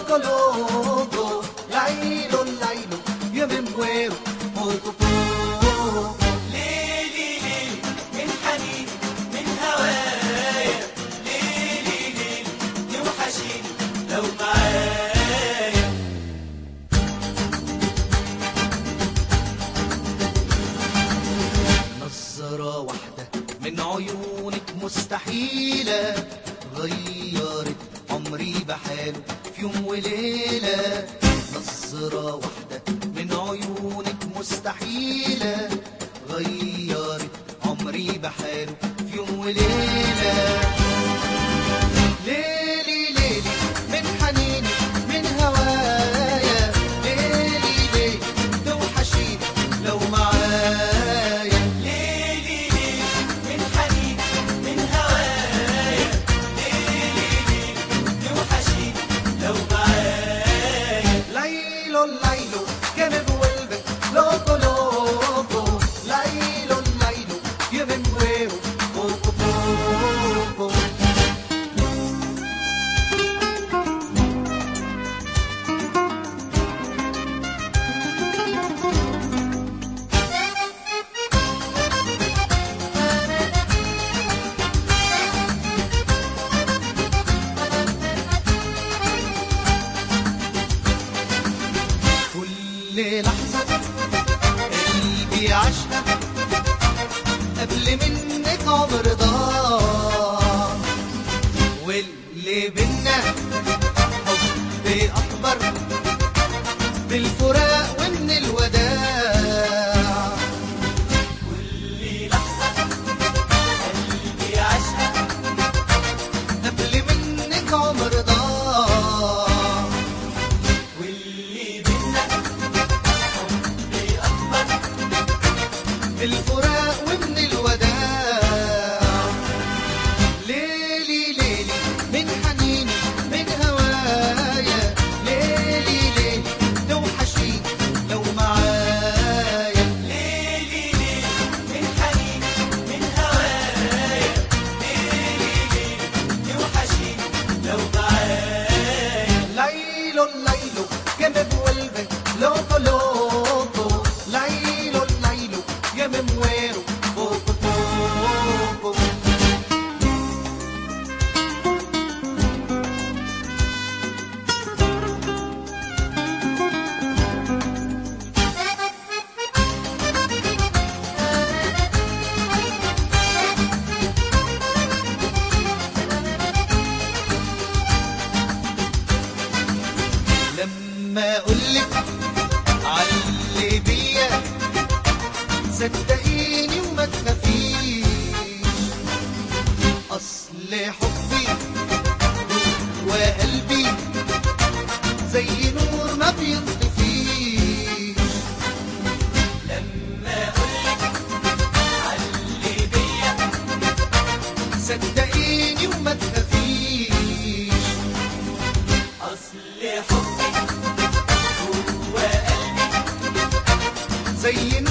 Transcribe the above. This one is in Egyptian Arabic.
loco, loco, lailo, lailo, yo me muero poco, poco. ليلي ليلي من حنين من هوايا ليلي ليلي يوحشيني لو معايا نظرة واحدة من عيونك مستحيلة غيرت عمري بحاله في يوم وليلة نظرة واحدة من عيونك مستحيلة غيرت عمري بحاله في يوم وليلة ليلي ليلي من حنيني من هوايا ليلي ليلي توحشيني لو معايا ليلي ليلي من حنين من هوايا ليلي ليلي يوحشيني لو معايا Lailo, lailo, que me vuelve loco, loco. Lailo, lailo, que me muero poco, poco. كل لحظة قلبي عاشها قبل منك عمر ضاع واللي بينا حب أكبر بالفراق ومن الوداع كل لحظة قلبي عاشها قبل منك عمر ضاع واللي بينا حب أكبر بالفراق ومن الوداع ليلي ليلي من حنيني من هوايا ليلي ليلي توحشيني لو معايا ليلي ليلي من حنين من هوايا ليلي ليلي يوحشيني لو معايا Lailo, lailo, que me vuelve loco, loco. Lailo, lailo, que me muero poco, poco. لما اقولك علي بيا صدقيني وما تخافيش اصل حبي وقلبي زي نور ما بيطفيش لما أقولك علي بيا صدقيني وما تخافيش أصل حبي جوا قلبي زي